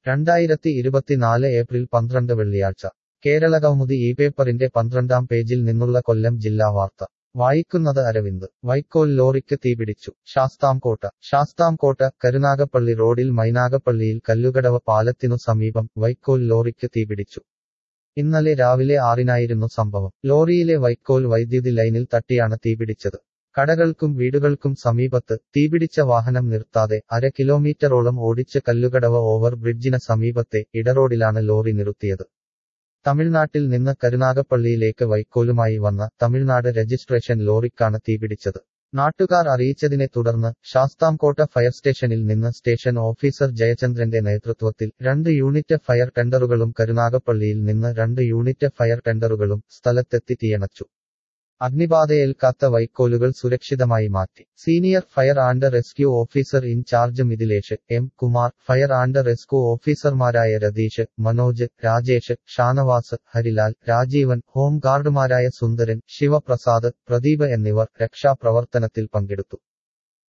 രണ്ടായിരത്തി ഇരുപത്തിനാല് ഏപ്രിൽ പന്ത്രണ്ട് വെള്ളിയാഴ്ച കേരളകൗമുദി ഈ പേപ്പറിന്റെ പന്ത്രണ്ടാം പേജിൽ നിന്നുള്ള കൊല്ലം ജില്ലാ വാർത്ത വായിക്കുന്നത് അരവിന്ദ് വൈക്കോൽ ലോറിക്ക് തീപിടിച്ചു ശാസ്താംകോട്ട ശാസ്താംകോട്ട കരുനാഗപ്പള്ളി റോഡിൽ മൈനാഗപ്പള്ളിയിൽ കല്ലുകടവ പാലത്തിനു സമീപം വൈക്കോൽ ലോറിക്ക് തീപിടിച്ചു ഇന്നലെ രാവിലെ ആറിനായിരുന്നു സംഭവം ലോറിയിലെ വൈക്കോൽ വൈദ്യുതി ലൈനിൽ തട്ടിയാണ് തീപിടിച്ചത് കടകൾക്കും വീടുകൾക്കും സമീപത്ത് തീപിടിച്ച വാഹനം നിർത്താതെ അര കിലോമീറ്ററോളം ഓടിച്ച് കല്ലുകടവ ഓവർ ബ്രിഡ്ജിന് സമീപത്തെ ഇടറോഡിലാണ് ലോറി നിർത്തിയത് തമിഴ്നാട്ടിൽ നിന്ന് കരുനാഗപ്പള്ളിയിലേക്ക് വൈക്കോലുമായി വന്ന തമിഴ്നാട് രജിസ്ട്രേഷൻ ലോറിക്കാണ് തീപിടിച്ചത് നാട്ടുകാർ അറിയിച്ചതിനെ തുടർന്ന് ശാസ്താംകോട്ട ഫയർ സ്റ്റേഷനിൽ നിന്ന് സ്റ്റേഷൻ ഓഫീസർ ജയചന്ദ്രന്റെ നേതൃത്വത്തിൽ രണ്ട് യൂണിറ്റ് ഫയർ ടെൻഡറുകളും കരുനാഗപ്പള്ളിയിൽ നിന്ന് രണ്ട് യൂണിറ്റ് ഫയർ ടെൻഡറുകളും സ്ഥലത്തെത്തി തീയണച്ചു അഗ്നിബാധയേൽക്കാത്ത വൈക്കോലുകൾ സുരക്ഷിതമായി മാറ്റി senior fire and rescue officer in charge Mithilesh M Kumar fire and rescue ഓഫീസർമാരായ രതീഷ് മനോജ് രാജേഷ് ഷാനവാസ് ഹരിലാൽ രാജീവൻ ഹോം ഗാർഡുമാരായ സുന്ദരൻ ശിവപ്രസാദ് പ്രദീപ് എന്നിവർ രക്ഷാപ്രവർത്തനത്തിൽ പങ്കെടുത്തു